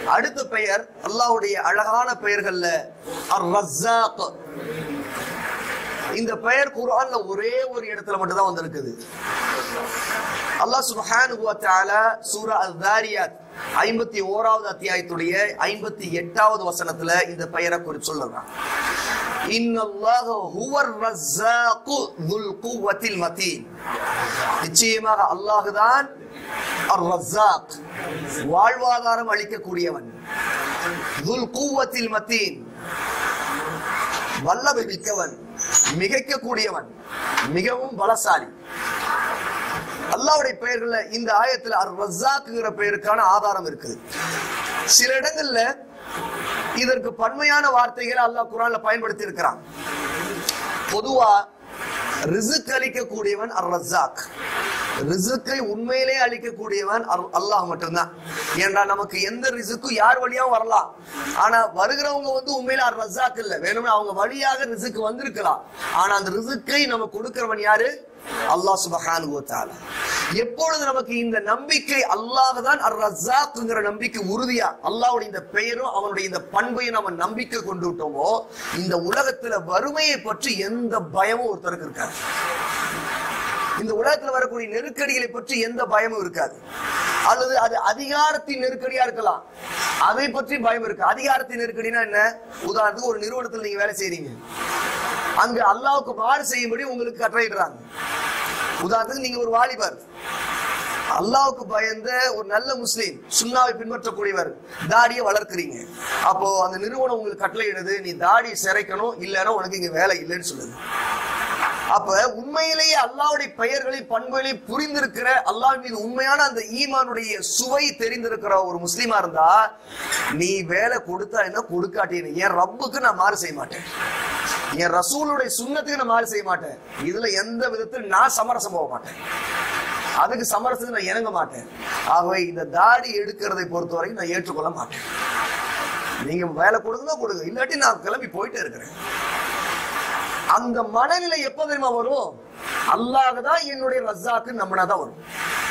அடுத்த பெயர் அல்லாஹ்வுடைய அழகான பெயர்கள்ல அர் ரஸாக் இந்த பெயர் குர்ஆன்ல ஒரே ஒரு இடத்துல மட்டும் தான் வந்திருக்குது அல்லாஹ் சுப்ஹானஹு வ தஆலா சூரா அல்-தாரியாத் 51வது ஓராவது அத்தியாயத்துடைய 58வது வசனத்துல இந்த பெயரை குறித்து சொல்றான் இன்னல்லாஹ ஹுவர் ரஸாக்கு துல் குவத்தில் மதீன் நிச்சயமாக அல்லாஹ் தான் அர் ரஸாக் வாழ்வாதாரம் அளிக்கக்கூடியவன் துல் குவத்தில் மதீன் வல்லமை மிக்கவன் மிகைக்கக்கூடியவன் மிகவும் பலசாலி அல்லாவுடைய பெயர்கள்ல இந்த ஆயத்துல அர் ரஸாக்குங்கிற பெயருக்கான ஆதாரம் இருக்குது சில இடங்கள்ல இதற்கு பன்மையான வார்த்தைகளை அல்லாஹ் குரான்ல பயன்படுத்தி இருக்கிறான் பொதுவா ரிசுக் அளிக்கக்கூடியவன் அர் ரஸாக் ரிசுக்கை உண்மையிலே அளிக்கக்கூடியவன் அர்- அல்லாஹ் மட்டும்தான் ஏன்டா நமக்கு எந்த ரிசுக்கும் யார் வழியாவும் வரலாம் ஆனா வருகிறவங்க வந்து உண்மையில அர் ரஸாக் இல்ல வேணும்னா அவங்க வழியாக ரிசுக்கு வந்திருக்கலாம் ஆனா அந்த ரிசுக்கை நம்ம கொடுக்கிறவன் யாரு அல்லாஹ் சுபஹானஹு வ தஆலா எப்பொழுது நமக்கு இந்த நம்பிக்கை அல்லாஹ் தான் அர் ரஸாக்ங்கிற நம்பிக்கை உறுதியா அல்லாஹ்வுடைய இந்த பெயரும் அவனுடைய இந்த பண்பையும் நம்ம நம்பிக்கை கொண்டு விட்டோமோ இந்த உலகத்துல வறுமையை பற்றி எந்த பயமும் ஒருத்தருக்கு இருக்காது இந்த உலகத்துல வரக்கூடிய நெருக்கடிகளை பற்றி எந்த பயமும் இருக்காது அல்லது அது அதிகாரத்தின் நெருக்கடியா இருக்கலாம் அதை பற்றி பயம் இருக்கு அதிகாரத்தின் நெருக்கடினா என்ன உதாரணத்துக்கு ஒரு நிறுவனத்தில் நீங்க வேலை செய்றீங்க அங்க அல்லாவுக்கு மாறு செய்யும்படி உங்களுக்கு கட்டளையிடுறாங்க உதாரணத்துக்கு நீங்க ஒரு வாலிபர் அல்லாவுக்கு பயந்த ஒரு நல்ல முஸ்லீம் சுண்ணாவை பின்பற்றக்கூடியவர் தாடியை வளர்க்குறீங்க அப்போ அந்த நிறுவனம் உங்களுக்கு கட்டளையிடுது நீ தாடி சிறைக்கணும் இல்லைன்னா உனக்கு இங்க வேலை இல்லைன்னு சொல்லுது அப்ப உண்மையிலேயே அல்லாவுடைய பெயர்களை பண்புகளை புரிந்திருக்கிற அல்லாஹ் மீது உண்மையான அந்த ஈமானுடைய சுவை தெரிந்திருக்கிற ஒரு முஸ்லீமா இருந்தா நீ வேலை கொடுத்தா என்ன கொடுக்காட்டேன்னு என் ரப்புக்கு நான் மாறு செய்ய மாட்டேன் என் ரசூலுடைய சுண்ணத்துக்கு நான் மாறு செய்ய மாட்டேன் இதுல எந்த விதத்தில் நான் சமரசம் போக மாட்டேன் அதுக்கு சமரசத்துக்கு நான் இணங்க மாட்டேன் ஆகவே இந்த தாடி எடுக்கிறதை பொறுத்தவரை நான் ஏற்றுக்கொள்ள மாட்டேன் நீங்க வேலை கொடுங்க கொடுங்க இல்லாட்டி நான் கிளம்பி போயிட்டே இருக்கிறேன் அந்த மனநிலை எப்ப தெரியுமா வரும் அல்லாஹ் தான் என்னுடைய ரஸாக்கு நம்பினாதான் வரும்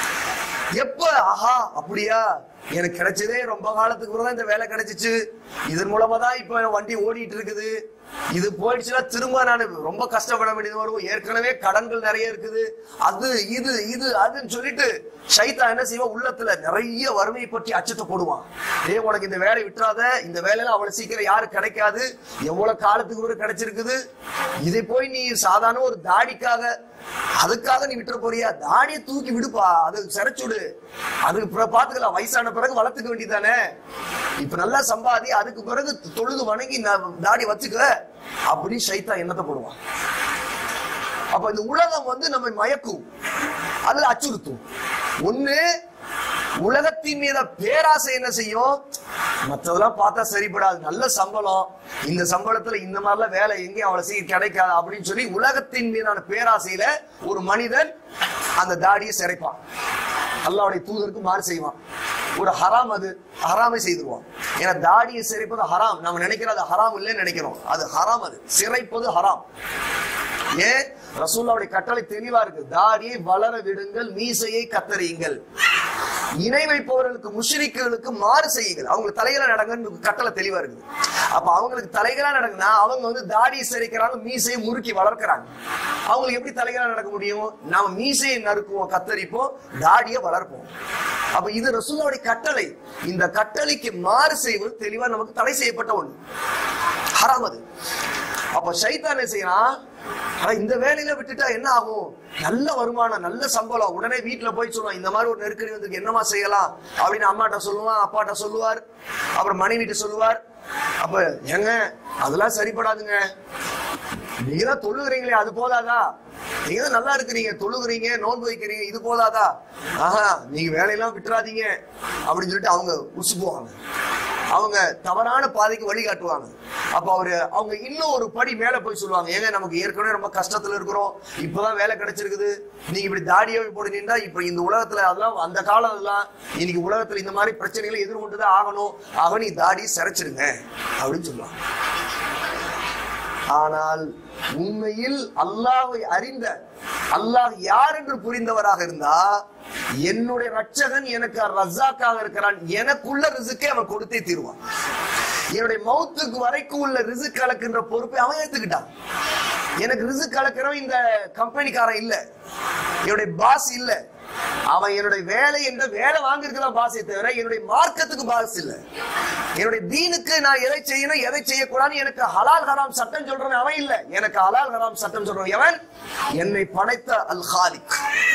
எப்ப ஆஹா அப்படியா எனக்கு கிடைச்சதே ரொம்ப காலத்துக்கு பிறகு தான் இந்த வேலை கிடைச்சிச்சு இதன் மூலமா தான் இப்ப வண்டி ஓடிட்டு இருக்குது இது போயிடுச்சுன்னா திரும்ப நான் ரொம்ப கஷ்டப்பட வேண்டியது வரும் ஏற்கனவே கடன்கள் நிறைய இருக்குது அது இது இது அதுன்னு சொல்லிட்டு ஷைத்தா என்ன செய்வான் உள்ளத்துல நிறைய வறுமையை பற்றி அச்சத்தை போடுவான் ஏ உனக்கு இந்த வேலை விட்டுறாத இந்த வேலையில அவ்வளவு சீக்கிரம் யாரும் கிடைக்காது எவ்வளவு காலத்துக்கு ஒரு கிடைச்சிருக்குது இதை போய் நீ சாதாரண ஒரு தாடிக்காக அதுக்காக நீ விட்டுற போறியா தாடியை தூக்கி விடுப்பா அது சிறைச்சுடு அதுக்கு பிறகு பாத்துக்கலாம் வயசான பிறகு வளர்த்துக்க வேண்டியதானே இப்ப நல்லா சம்பாதி அதுக்கு பிறகு தொழுது வணங்கி நான் தாடி வச்சுக்க அப்படி சைத்தா எண்ணத்தை போடுவான் அப்ப இந்த உலகம் வந்து நம்மை மயக்கும் அல்லது அச்சுறுத்தும் ஒண்ணு உலகத்தின் மீத பேராசை என்ன செய்யும் மற்றதெல்லாம் பார்த்தா சரிப்படாது நல்ல சம்பளம் இந்த சம்பளத்துல இந்த மாதிரிலாம் வேலை எங்கேயும் அவ்வளவு சீக்கிரம் கிடைக்காது அப்படின்னு சொல்லி உலகத்தின் மீதான பேராசையில ஒரு மனிதன் அந்த தாடியை சிறைப்பான் அல்லாவுடைய தூதருக்கு மாறு செய்வான் ஒரு ஹராம் அது ஹராமை செய்திருவான் ஏன்னா தாடியை சிறைப்பது ஹராம் நம்ம நினைக்கிறது ஹராம் இல்லைன்னு நினைக்கிறோம் அது ஹராம் அது சிறைப்பது ஹராம் ஏன் ரசூல்லாவுடைய கட்டளை தெளிவா இருக்கு தாடியை வளர விடுங்கள் மீசையை கத்தறியுங்கள் இணை வைப்பவர்களுக்கு முஷ்ரிக்குகளுக்கு மாறு செய்யுங்கள் அவங்க தலைகளா நடங்கன்னு கட்டளை தெளிவா இருக்குது அப்ப அவங்களுக்கு தலைகளா நடக்குன்னா அவங்க வந்து தாடியை சிறைக்கிறாங்க மீசையை முறுக்கி வளர்க்கறாங்க அவங்களுக்கு எப்படி தலைகளா நடக்க முடியும் நாம மீசையை நறுக்குவோம் கத்தரிப்போம் தாடியை வளர்ப்போம் அப்ப இது ரசூல்லாவுடைய கட்டளை இந்த கட்டளைக்கு மாறு செய்வது தெளிவா நமக்கு தடை செய்யப்பட்ட ஒண்ணு ஹராம் அது அப்ப சைத்தான் என்ன செய்யறான் ஆனா இந்த வேலையில விட்டுட்டா என்ன ஆகும் நல்ல வருமானம் நல்ல சம்பளம் உடனே வீட்டுல போய் சொல்லுவான் இந்த மாதிரி ஒரு நெருக்கடி வந்து என்னமா செய்யலாம் அப்படின்னு அம்மாட்ட சொல்லுவான் அப்பாட்ட சொல்லுவார் அப்புறம் மனைவிட்ட சொல்லுவார் அப்ப ஏங்க அதெல்லாம் சரிப்படாதுங்க நீங்க தான் தொழுகிறீங்களே அது போதாதா நீங்க தான் நல்லா இருக்கிறீங்க தொழுகிறீங்க நோன்பு வைக்கிறீங்க இது போதாதா ஆஹா நீங்க வேலையெல்லாம் விட்டுறாதீங்க அப்படின்னு சொல்லிட்டு அவங்க உசுப்புவாங்க அவங்க தவறான பாதைக்கு வழி காட்டுவாங்க அப்ப அவரு அவங்க இன்னும் ஒரு படி மேல போய் சொல்லுவாங்க ஏங்க நமக்கு ஏற்கனவே ரொம்ப கஷ்டத்துல இருக்கிறோம் இப்பதான் வேலை கிடைச்சிருக்குது நீங்க இப்படி தாடியே போட்டு நின்றா இப்ப இந்த உலகத்துல அதெல்லாம் அந்த காலம் அதெல்லாம் இன்னைக்கு உலகத்துல இந்த மாதிரி பிரச்சனைகளை எதிர்கொண்டுதான் ஆகணும் ஆக நீ தாடி சிறைச்சிருங்க அப்படின்னு சொல்லுவாங்க ஆனால் உண்மையில் அல்லாஹ்வை அறிந்த அல்லாஹ் யார் என்று புரிந்தவராக இருந்தா என்னுடைய ரட்சகன் எனக்கு ரஸாக்காக இருக்கிறான் எனக்குள்ள ரிசுக்கை அவன் கொடுத்தே தீருவான் என்னுடைய மௌத்துக்கு வரைக்கும் உள்ள ரிசுக் கலக்கின்ற பொறுப்பை அவன் ஏத்துக்கிட்டான் எனக்கு ரிசுக் கலக்கிறவன் இந்த கம்பெனிக்காரன் இல்ல என்னுடைய பாஸ் இல்ல அவன் என்னுடைய வேலை என்ற வேலை வாங்குறதுக்கு தான் பாஸே தவிர என்னுடைய மார்க்கத்துக்கு பாஸ் இல்ல என்னுடைய தீனுக்கு நான் எதை செய்யணும் எதை செய்யக்கூடாது எனக்கு ஹலால் ஹராம் சட்டம் சொல்றவன் அவன் இல்ல எனக்கு ஹலால் ஹராம் சட்டம் சொல்றவன் எவன் என்னை படைத்த அல் ஹாலிக்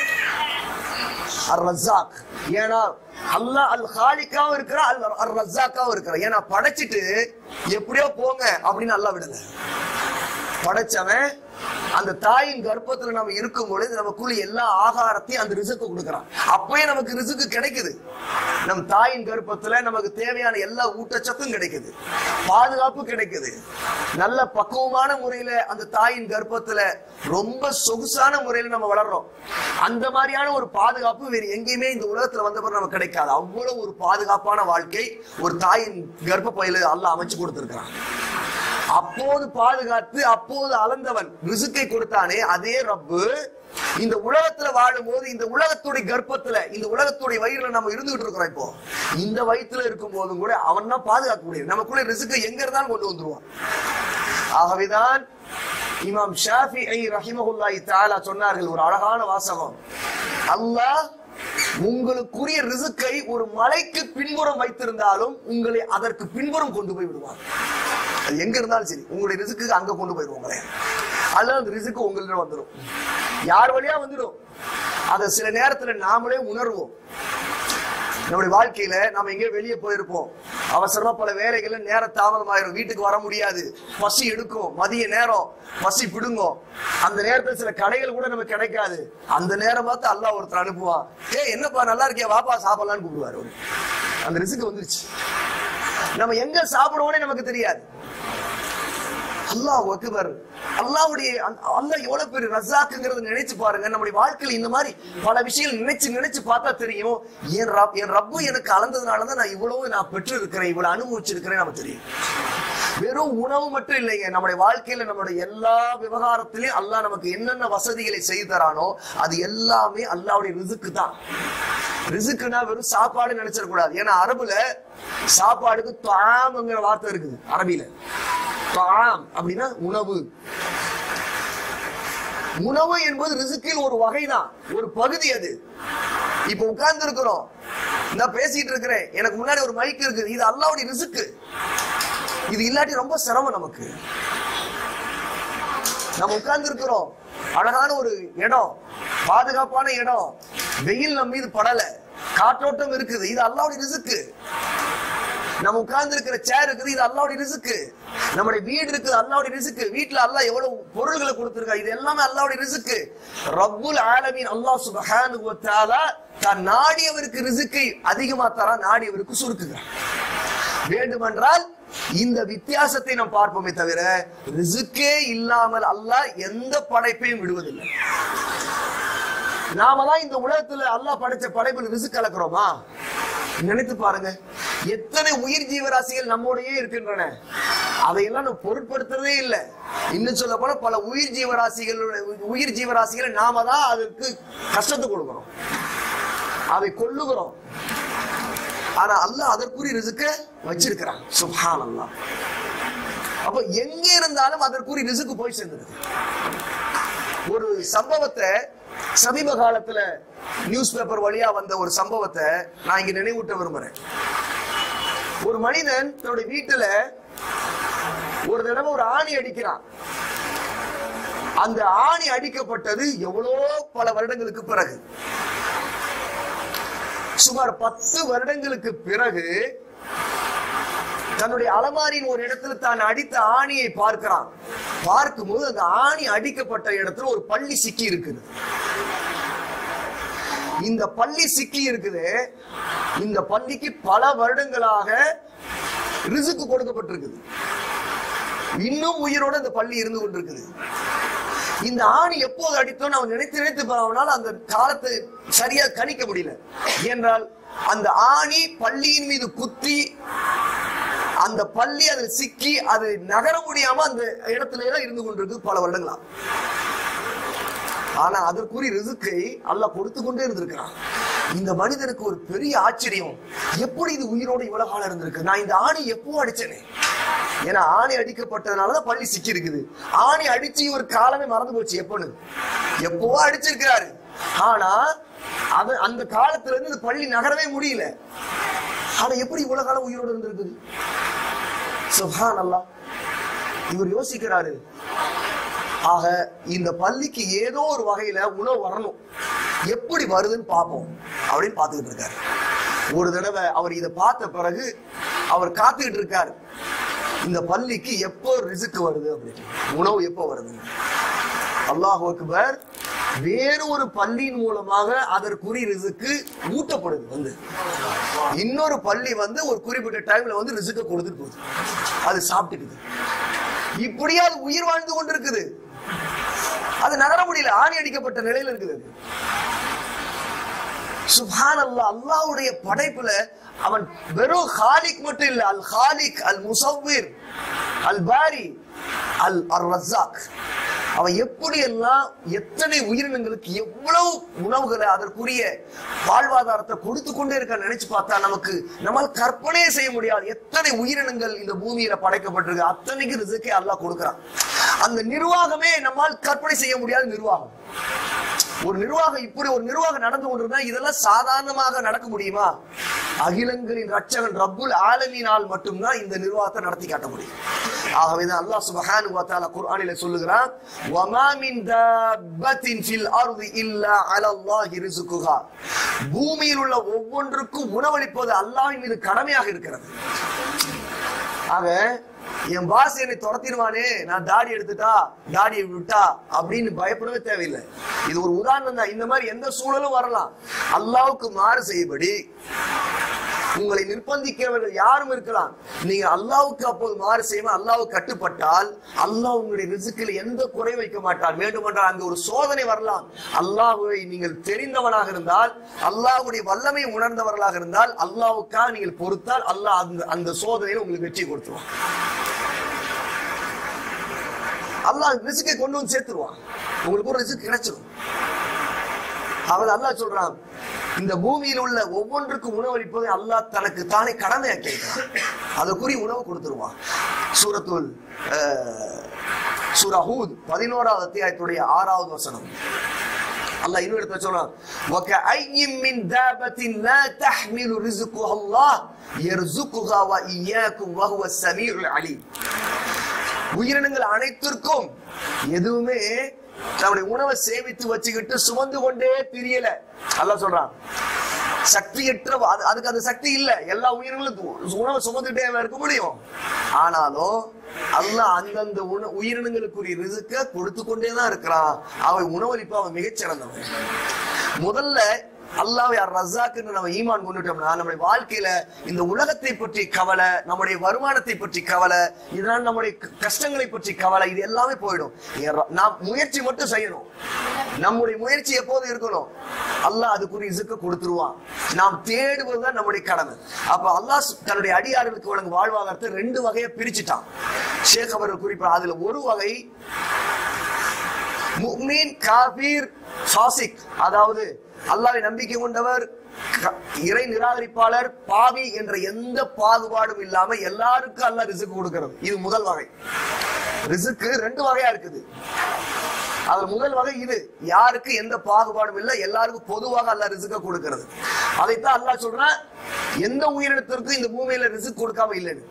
அர் ரஸாக் ஏன்னா அல்லாஹ் அல் ஹாலிக்காவும் இருக்கிறா அல் அர் ரஸாக்காவும் இருக்கிறா ஏன்னா படைச்சிட்டு எப்படியோ போங்க அப்படின்னு அல்லாஹ் விடல படைச்சவன் அந்த தாயின் கர்ப்பத்துல நம்ம இருக்கும் பொழுது நமக்குள்ள எல்லா ஆகாரத்தையும் அந்த ரிசுக்கு கொடுக்கறான் அப்பயே நமக்கு ரிசுக்கு கிடைக்குது நம் தாயின் கர்ப்பத்துல நமக்கு தேவையான எல்லா ஊட்டச்சத்தும் கிடைக்குது பாதுகாப்பு கிடைக்குது நல்ல பக்குவமான முறையில அந்த தாயின் கர்ப்பத்துல ரொம்ப சொகுசான முறையில நம்ம வளர்றோம் அந்த மாதிரியான ஒரு பாதுகாப்பு வேற எங்கேயுமே இந்த உலகத்துல வந்த பிறகு நமக்கு கிடைக்காது அவ்வளவு ஒரு பாதுகாப்பான வாழ்க்கை ஒரு தாயின் கர்ப்ப பையில அல்லாஹ் அமைச்சு கொடுத்திருக்கிறான் அப்போது பாதுகாத்து அப்போது அளந்தவன் ரிசுக்கை கொடுத்தானே அதே ரப்பு இந்த உலகத்துல வாழும் போது இந்த உலகத்துடைய கர்ப்பத்துல இந்த உலகத்துடைய வயிறுல நம்ம இருந்துகிட்டு இருக்கிறோம் இப்போ இந்த வயிற்றுல இருக்கும் போதும் கூட அவன் தான் பாதுகாக்க முடியும் நமக்குள்ள ரிசுக்கை எங்க இருந்தாலும் கொண்டு வந்துருவான் ஆகவேதான் இமாம் ஷாஃபி ரஹிமஹுல்லாஹி தஆலா சொன்னார்கள் ஒரு அழகான வாசகம் அல்லாஹ் உங்களுக்குரிய ரிசுக்கை ஒரு மலைக்கு பின்புறம் வைத்திருந்தாலும் உங்களை அதற்கு பின்புறம் கொண்டு போய் விடுவார் அது எங்க இருந்தாலும் சரி உங்களுடைய ரிசுக்கு அங்க கொண்டு போயிடுவோம் உங்களை அல்லது அந்த ரிசுக்கு உங்களிடம் வந்துடும் யார் வழியா வந்துடும் அதை சில நேரத்துல நாமளே உணர்வோம் நம்முடைய வாழ்க்கையில நம்ம எங்கேயோ வெளியே போயிருப்போம் அவசரமா பல வேலைகள்ல நேர தாமதமாயிரும் வீட்டுக்கு வர முடியாது பசி எடுக்கும் மதிய நேரம் பசி பிடுங்கும் அந்த நேரத்துல சில கடைகள் கூட நமக்கு கிடைக்காது அந்த நேரம் பார்த்து அல்லாஹ் ஒருத்தர் அனுப்புவான் ஏ என்னப்பா நல்லா இருக்கியா வாப்பா சாப்பிடலான்னு கூப்பிடுவாரு அவரு. அந்த ரிசுக்கு வந்துருச்சு நம்ம எங்க சாப்பிடுவோம்னே நமக்கு தெரியாது அல்லாஹ் அக்பர் அல்லாஹ்வுடைய அந்த- அல்லாஹ் எவ்வளவு பெரிய ரஸாக்குங்கிறத நினைச்சு பாருங்க நம்முடைய வாழ்க்கையில இந்த மாதிரி பல விஷயங்கள் நினைச்சு நினைச்சு பார்த்தா தெரியும் என் ரப் என் ரப்பு எனக்கு அளந்ததுனால தான் நான் இவ்வளவு நான் பெற்று இருக்கிறேன் இவ்வளவு அனுபவிச்சிருக்கிறேன் நமக்கு தெரியும் வெறும் உணவு மட்டும் இல்லைங்க நம்முடைய வாழ்க்கையில நம்மளுடைய எல்லா விவகாரத்திலையும் அல்லாஹ் நமக்கு என்னென்ன வசதிகளை செய்து தரானோ அது எல்லாமே அல்லாஹ்வுடைய ரிசுக்கு தான் ரிசுக்குனா வெறும் சாப்பாடு நினைச்சிடக்கூடாது ஏன்னா அரபுல சாப்பாடுக்கு தாம்ங்கிற வார்த்தை இருக்குது அரபியில தாம் அப்படின்னா உணவு உணவு என்பது ரிசுக்கில் ஒரு வகைதான் ஒரு பகுதி அது இப்ப உட்கார்ந்து இருக்கிறோம் நான் பேசிட்டு இருக்கிறேன் எனக்கு முன்னாடி ஒரு மைக் இருக்குது இது அல்லாவுடைய ரிசுக்கு இது இல்லாட்டி ரொம்ப சிரமம் நமக்கு நம்ம உட்கார்ந்து இருக்கிறோம் அழகான ஒரு இடம் பாதுகாப்பான இடம் வெயில் நம்ம மீது படல காற்றோட்டம் இருக்குது இது அல்லாவுடைய ரிசுக்கு நம்ம உட்கார்ந்து இருக்கிற சேர் இருக்குது இது அல்லாவுடைய ரிசுக்கு நம்முடைய வீடு இருக்குது அல்லாவுடைய ரிசுக்கு வீட்டுல அல்லாஹ் எவ்வளவு பொருள்களை கொடுத்திருக்கா இது எல்லாமே அல்லாவுடைய ரிசுக்கு ரப்புல் ஆலமீன் அல்லாஹ் சுப்ஹானஹு வ தஆலா தான் நாடியவருக்கு ரிசுக்கை அதிகமா தரா நாடியவருக்கு சுருக்குகிறான் வேண்டுமென்றால் இந்த வித்தியாசத்தை நாம் பார்ப்போமே தவிர ரிசுக்கே இல்லாமல் அல்லாஹ் எந்த படைப்பையும் விடுவதில்லை நாம தான் இந்த உலகத்துல அல்லாஹ் படைச்ச படைப்பில் ரிசுக் கலக்குறோமா நினைத்து பாருங்க எத்தனை உயிர் ஜீவராசிகள் நம்மோடயே இருக்கின்றன அதையெல்லாம் நம்ம பொருட்படுத்துறதே இல்லை இன்னும் சொல்ல போனா பல உயிர் ஜீவராசிகள் உயிர் ஜீவராசிகளை நாம தான் அதுக்கு கஷ்டத்தை கொடுக்கிறோம் அதை கொல்லுகிறோம் ஆனா அல்லாஹ் அதற்குரிய ரிசுக்க வச்சிருக்கிறான் சுப்ஹான் அல்லாஹ் அப்ப எங்க இருந்தாலும் அதற்குரிய ரிசுக்கு போய் சேர்ந்துருது ஒரு சம்பவத்தை சமீப காலத்துல நியூஸ் பேப்பர் வழியா வந்த ஒரு சம்பவத்தை நான் இங்க நினைவூட்ட விரும்புறேன் ஒரு மனிதன் தன்னுடைய வீட்டுல ஒரு தடவை ஒரு ஆணி அடிக்கிறான் அந்த ஆணி அடிக்கப்பட்டது எவ்வளோ பல வருடங்களுக்கு பிறகு சுமார் பத்து வருடங்களுக்கு பிறகு தன்னுடைய அலமாரியின் ஒரு இடத்துல தான் அடித்த ஆணியை பார்க்கிறான் பார்க்கும்போது அந்த ஆணி அடிக்கப்பட்ட இடத்துல ஒரு பள்ளி சிக்கி இருக்குது இந்த பள்ளி சிக்கி இருக்குது இந்த பள்ளிக்கு பல வருடங்களாக ரிசுக்கு கொடுக்கப்பட்டிருக்குது இன்னும் உயிரோட இந்த பள்ளி இருந்து கொண்டிருக்குது இந்த ஆணி எப்போது அடித்தோன்னு அவன் நினைத்து நினைத்து அவனால் அந்த காலத்தை சரியா கணிக்க முடியல என்றால் அந்த ஆணி பள்ளியின் மீது குத்தி அந்த பள்ளி அதில் சிக்கி அது நகர முடியாம அந்த இடத்துல தான் இருந்து கொண்டிருக்கு பல வருடங்களா ஆனா அதற்குரிய ரிசுக்கை அல்லாஹ் கொடுத்து கொண்டே இருந்திருக்கிறான் இந்த மனிதனுக்கு ஒரு பெரிய ஆச்சரியம் எப்படி இது உயிரோட இவ்வளவு காலம் இருந்திருக்கு நான் இந்த ஆணி எப்போ அடிச்சேனே ஏன்னா ஆணி அடிக்கப்பட்டதுனாலதான் பள்ளி சிக்கி இருக்குது ஆணி அடிச்சு ஒரு காலமே மறந்து போச்சு எப்போன்னு எப்பவோ அடிச்சிருக்கிறாரு ஆனா அது அந்த காலத்துல இருந்து இந்த பள்ளி நகரவே முடியல ஆனா எப்படி இவ்வளவு காலம் உயிரோட இருந்திருக்குது சுஹான் அல்லாஹ் இவர் யோசிக்கிறாரு ஆக இந்த பள்ளிக்கு ஏதோ ஒரு வகையில உணவு வரணும் எப்படி வருதுன்னு பார்ப்போம் அப்படின்னு பார்த்துக்கிட்டு இருக்காரு ஒரு தடவை அவர் இதை பார்த்த பிறகு அவர் காத்துக்கிட்டு இருக்காரு இந்த பள்ளிக்கு எப்போ ரிசுக்கு வருது அப்படின்னு உணவு எப்போ வருது அல்லாஹ் அக்பர் வேறு ஒரு பள்ளியின் மூலமாக அதற்குரிய ரிசுக்கு ஊட்டப்படுது வந்து இன்னொரு பள்ளி வந்து ஒரு குறிப்பிட்ட டைம்ல வந்து ரிசுக்க கொடுத்துட்டு போகுது அது சாப்பிட்டுக்குது இப்படியே அது உயிர் வாழ்ந்து கொண்டிருக்குது அது நகர முடியல ஆணி அடிக்கப்பட்ட நிலையில இருக்குது அது. சுப்ஹான் அல்லாஹ் அல்லாஹ்வுடைய படைப்புல அவன் வெறும் ஹாலிக் மட்டும் இல்ல அல் ஹாலிக் அல் முசவ்விர் அல் பாரி அல் அர் ரஸாக் அவன் எப்படி எல்லாம் எத்தனை உயிரினங்களுக்கு எவ்வளவு உணவுகளை அதற்குரிய வாழ்வாதாரத்தை கொடுத்து கொண்டே இருக்க நினைச்சு பார்த்தா நமக்கு நம்மால் கற்பனையே செய்ய முடியாது எத்தனை உயிரினங்கள் இந்த பூமியில படைக்கப்பட்டிருக்கு அத்தனைக்கு ரிசுக்கே அல்லாஹ் கொடுக்கிறான் அந்த நிர்வாகமே நம்மால் கற்பனை செய்ய முடியாத நிர்வாகம் ஒரு நிர்வாகம் இப்படி ஒரு நிர்வாகம் நடந்து கொண்டிருந்தா இதெல்லாம் சாதாரணமாக நடக்க முடியுமா அகிலங்களின் ரட்சகன் ரப்புல் ஆலமீனால் மட்டும்தான் இந்த நிர்வாகத்தை நடத்தி காட்ட முடியும் ஆகவேதான் அல்லாஹ் சுப்ஹானஹு வ தஆலா குர்ஆனிலே சொல்லுகிறான் வமா மின் தாபத்தின் ஃபில் அர்தி இல்லா அலல்லாஹி ரிஸ்குஹா பூமியில் உள்ள ஒவ்வொன்றுக்கும் உணவளிப்பது அல்லாஹ்வின் மீது கடமையாக இருக்கிறது ஆக என் பாஸ் என்னை துரத்திடுவானே நான் தாடி எடுத்துட்டா தாடியை விட்டா அப்படின்னு பயப்படவே தேவையில்லை இது ஒரு உதாரணம் தான் இந்த மாதிரி எந்த சூழலும் வரலாம் அல்லாவுக்கு மாறு செய்யபடி உங்களை நிர்பந்திக்கிறவர்கள் யாரும் இருக்கலாம் நீங்க அல்லாவுக்கு அப்போது மாறு செய்யாம அல்லாவுக்கு கட்டுப்பட்டால் அல்லாஹ் உங்களுடைய ரிசுக்கில் எந்த குறை வைக்க மாட்டார் வேண்டுமென்றால் அங்கு ஒரு சோதனை வரலாம் அல்லாஹ்வை நீங்கள் தெரிந்தவனாக இருந்தால் அல்லாஹ்வுடைய வல்லமை உணர்ந்தவர்களாக இருந்தால் அல்லாஹ்வுக்காக நீங்கள் பொறுத்தால் அல்லாஹ் அந்த அந்த சோதனையில் உங்களுக்கு வெற்றி கொடுத்துருவான் அல்லாஹ் ரிசுக்கை கொண்டு வந்து சேர்த்துருவான் உங்களுக்கு ஒரு ரிசுக்கு கிடைச்சிடும் அவள் அல்லாஹ் சொல்றான் இந்த பூமியில் உள்ள ஒவ்வொன்றுக்கும் உணவளிப்பதை அல்லாஹ் தனக்கு தானே கடமையாக்கி இருக்கிறான் அதற்குரிய உணவு கொடுத்துருவான் சூரத்துல் அஹ், சூரா ஹூத் பதினோராவது அத்தியாயத்துடைய ஆறாவது வசனம் அல்லாஹ் இன்னொரு இடத்துல சொல்றான் وَكَأَيٍّ مِّن دَابَةٍ لَا تَحْمِلُ رِزْقَهَا اللَّهُ يَرْزُقُهَا وَإِيَّاكُمْ وَهُوَ السَّمِيعُ الْعَلِيمُ உயிரினங்கள் அனைத்திற்கும் எதுவுமே தன்னுடைய உணவை சேமித்து வச்சுக்கிட்டு சுமந்து கொண்டே திரியல அல்லாஹ் சொல்றான் சக்தியற்ற அது- அதுக்கு அந்த சக்தி இல்ல எல்லா உயிரினங்களும் உணவை சுமந்துட்டே இருக்க முடியும் ஆனாலும் அல்லாஹ் அந்தந்த உண உயிரினங்களுக்குரிய ரிசுக்க கொடுத்து கொண்டே தான் இருக்கிறான் அவன் உணவளிப்பு அவன் மிகச்சிறந்தவன் முதல்ல அல்லாஹ் யார் ரஸாக்குன்னு நம்ம ஈமான் கொண்டுட்டோம்னா நம்முடைய வாழ்க்கையில இந்த உலகத்தை பற்றி கவலை நம்முடைய வருமானத்தை பற்றி கவலை இதனால் நம்முடைய க- கஷ்டங்களை பற்றி கவலை இது எல்லாமே போயிடும் ஏன் ர- நாம் முயற்சி மட்டும் செய்யணும் நம்முடைய முயற்சி எப்போது இருக்கணும் அல்லாஹ் அதுக்குரிய இசுக்க கொடுத்துருவான் நாம் தேடுவதுதான் நம்முடைய கடமை அப்ப அல்லாஹ் சு- தன்னுடைய அடியார்களுக்கு வழங்கும் வாழ்வாதாரத்தை ரெண்டு வகையா பிரிச்சுட்டான் ஷேக் அவர்கள் குறிப்பா அதுல ஒரு வகை முக்மீன் காபீர் ஃபாசிக் அதாவது அல்லாஹ்வை நம்பிக்கை கொண்டவர் க- இறை நிராகரிப்பாளர் பாவி என்ற எந்த பாகுபாடும் இல்லாம எல்லாருக்கும் அல்லாஹ் ரிசுக்கு கொடுக்கிறது இது முதல் வகை ரிசுக்கு ரெண்டு வகையா இருக்குது அதுல முதல் வகை இது யாருக்கு எந்த பாகுபாடும் இல்லை எல்லாருக்கும் பொதுவாக அல்லாஹ் ரிசுக்க கொடுக்கிறது அதைத்தான் அல்லாஹ் சொல்றான் எந்த உயிரினத்திற்கும் இந்த பூமியில ரிசுக் கொடுக்காம இல்லைன்னு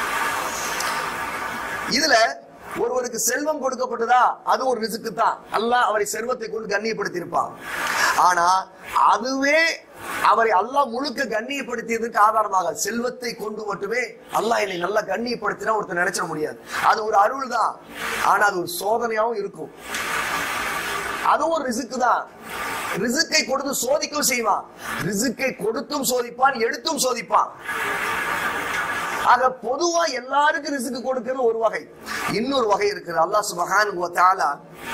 இதுல ஒருவருக்கு செல்வம் கொடுக்கப்பட்டதா அது ஒரு ரிசுக்கு தான் அல்லாஹ் அவரை செல்வத்தை கொண்டு கண்ணியப்படுத்தி இருப்பான் ஆனா அதுவே அவரை அல்லாஹ் முழுக்க கண்ணியப்படுத்தியதற்கு ஆதாரமாக செல்வத்தை கொண்டு மட்டுமே அல்லாஹ் என்னை நல்லா கண்ணியப்படுத்தினா ஒருத்தர் நினைச்சிட முடியாது அது ஒரு அருள் தான் ஆனா அது ஒரு சோதனையாவும் இருக்கும் அதுவும் ஒரு ரிசுக்கு தான் ரிசுக்கை கொடுத்து சோதிக்கவும் செய்வான் ரிசுக்கை கொடுத்தும் சோதிப்பான் எடுத்தும் சோதிப்பான் ஆக பொதுவா எல்லாருக்கும் ரிசுக்கு கொடுக்கிறது ஒரு வகை இன்னொரு வகை இருக்குது அல்லாஹ் சுபஹானஹு வ தஆலா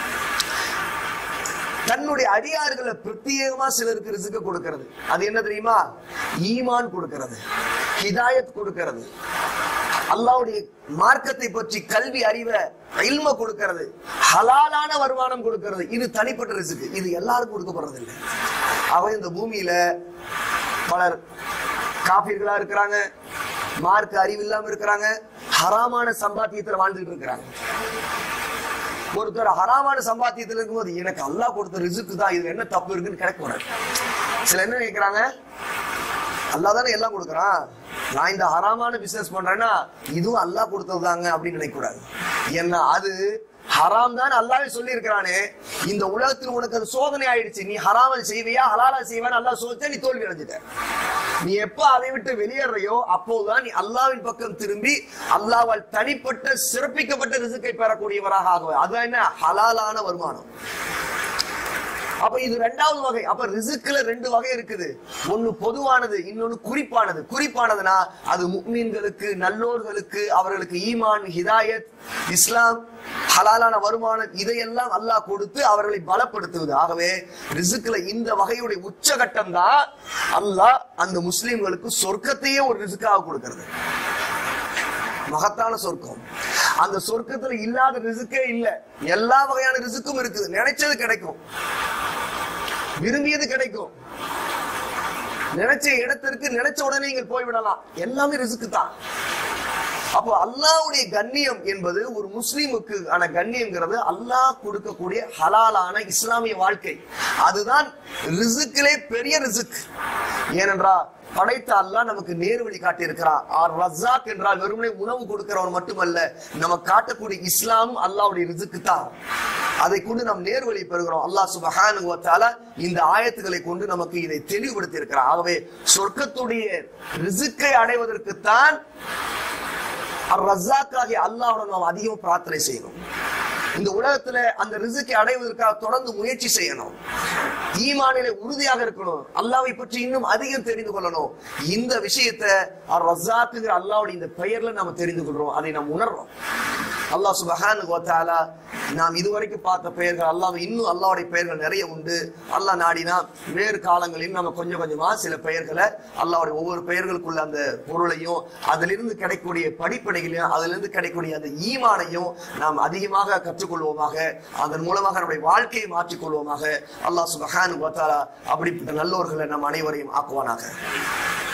தன்னுடைய அடியார்களை பிரத்யேகமா சிலருக்கு ரிசுக்க கொடுக்கிறது அது என்ன தெரியுமா ஈமான் கொடுக்கிறது ஹிதாயத் கொடுக்கிறது அல்லாஹ்வுடைய மார்க்கத்தை பற்றி கல்வி அறிவ இல்ம கொடுக்கிறது ஹலாலான வருமானம் கொடுக்கிறது இது தனிப்பட்ட ரிசுக்கு இது எல்லாருக்கும் கொடுக்கப்படுறது இல்லை அவன் இந்த பூமியில பலர் காபீர்களா இருக்கிறாங்க மார்க்க அறிவு இல்லாம இருக்கிறாங்க ஹராமான சம்பாத்தியத்துல வாழ்ந்துட்டு இருக்கிறாங்க ஒருத்தர் ஹராமான சம்பாத்தியத்துல இருக்கும்போது எனக்கு அல்லாஹ் கொடுத்த ரிசுக்கு தான் இதுல என்ன தப்பு இருக்குன்னு கிடைக்க கூடாது சில என்ன நினைக்கிறாங்க அல்லாஹ் தானே எல்லாம் கொடுக்குறான் நான் இந்த ஹராமான பிசினஸ் பண்றேன்னா இதுவும் அல்லாஹ் கொடுத்ததுதாங்க அப்படின்னு நினைக்க கூடாது ஏன்னா அது ஹராம் தான் அல்லாவே சொல்லி இருக்கிறானே இந்த உலகத்தில் உனக்கு அது சோதனை ஆயிடுச்சு நீ ஹராமல் செய்வியா ஹலாலா செய்வான்னு அல்லாஹ் சோதிச்சா நீ தோல்வி அடைஞ்சிட்ட நீ எப்ப அதை விட்டு வெளியேறையோ அப்போதுதான் நீ அல்லாவின் பக்கம் திரும்பி அல்லாவால் தனிப்பட்ட சிறப்பிக்கப்பட்ட ரிசுக்கை பெறக்கூடியவராக ஆகுவ அதுதான் என்ன ஹலாலான வருமானம் அப்ப இது ரெண்டாவது வகை அப்ப ரிசுக்குல ரெண்டு வகை இருக்குது ஒண்ணு பொதுவானது இன்னொன்னு குறிப்பானது குறிப்பானதுனா அது முக்மீன்களுக்கு நல்லோர்களுக்கு அவர்களுக்கு ஈமான் ஹிதாயத் இஸ்லாம் ஹலாலான வருமானம் இதையெல்லாம் அல்லாஹ் கொடுத்து அவர்களை பலப்படுத்துவது ஆகவே ரிசுக்குல இந்த வகையுடைய உச்சகட்டம் தான் அல்லாஹ் அந்த முஸ்லிம்களுக்கு சொர்க்கத்தையே ஒரு ரிசுக்காக கொடுக்கிறது மகத்தான சொர்க்கம் அந்த சொர்க்கத்துல இல்லாத ரிசுக்கே இல்ல எல்லா வகையான ரிசுக்கும் இருக்குது நினைச்சது கிடைக்கும் விரும்பியது கிடைக்கும் நினைச்ச இடத்திற்கு நினைச்ச உடனே நீங்கள் போய்விடலாம் எல்லாமே ரிசுக்கு தான் அப்போ அல்லாஹ்வுடைய கண்ணியம் என்பது ஒரு முஸ்லீமுக்கு ஆன கண்ணியம்ங்கிறது அல்லாஹ் கொடுக்கக்கூடிய ஹலாலான இஸ்லாமிய வாழ்க்கை அதுதான் ரிசுக்கிலே பெரிய ரிசுக் ஏனென்றால் படைத்த அல்லாஹ் நமக்கு நேர் வழி காட்டி இருக்கிறார் ஆர் ரஸாக் என்றால் வெறுமனே உணவு கொடுக்கிறவன் மட்டுமல்ல நமக்கு காட்டக்கூடிய இஸ்லாம் அல்லாஹ்வுடைய ரிசுக்கு தான் அதை கொண்டு நாம் நேர்வழி பெறுகிறோம் அல்லாஹ் சுபஹானஹு வ தஆலா இந்த ஆயத்துக்களை கொண்டு நமக்கு இதை தெளிவுபடுத்தி இருக்கிறார் ஆகவே சொர்க்கத்துடைய ரிசுக்கை அடைவதற்குத்தான் அர் ரஸாக்காகிய அல்லாஹ்வுடன் நாம் அதிகம் பிரார்த்தனை செய்யணும் இந்த உலகத்துல அந்த ரிசுக்கை அடைவதற்காக தொடர்ந்து முயற்சி செய்யணும் ஈமானிலே உறுதியாக இருக்கணும் அல்லாவை பற்றி இன்னும் அதிகம் தெரிந்து கொள்ளணும் இந்த விஷயத்தை அர் ரஸாக்குங்கிற அல்லாவுடைய இந்த பெயர்ல நாம தெரிந்து கொள்றோம் அதை நாம் உணர்றோம் அல்லாஹ் சுபஹானஹு வ தஆலா நாம் இதுவரைக்கும் பார்த்த பெயர்கள் அல்லாஹ் இன்னும் அல்லாஹ்வுடைய பெயர்கள் நிறைய உண்டு அல்லாஹ் நாடினா வேறு காலங்களில் நம்ம கொஞ்சம் கொஞ்சமா சில பெயர்களை அல்லாஹ்வுடைய ஒவ்வொரு பெயர்களுக்குள்ள அந்த பொருளையும் அதிலிருந்து கிடைக்கக்கூடிய படிப்பனைகளையும் அதிலிருந்து கிடைக்கக்கூடிய அந்த ஈமானையும் நாம் அதிகமாக கற்றுக்கொள்வோமாக அதன் மூலமாக நம்முடைய வாழ்க்கையை மாற்றிக்கொள்வோமாக அல்லாஹ் சுபஹானஹு வ தஆலா அப்படிப்பட்ட நல்லோர்களை நம் அனைவரையும் ஆக்குவானாக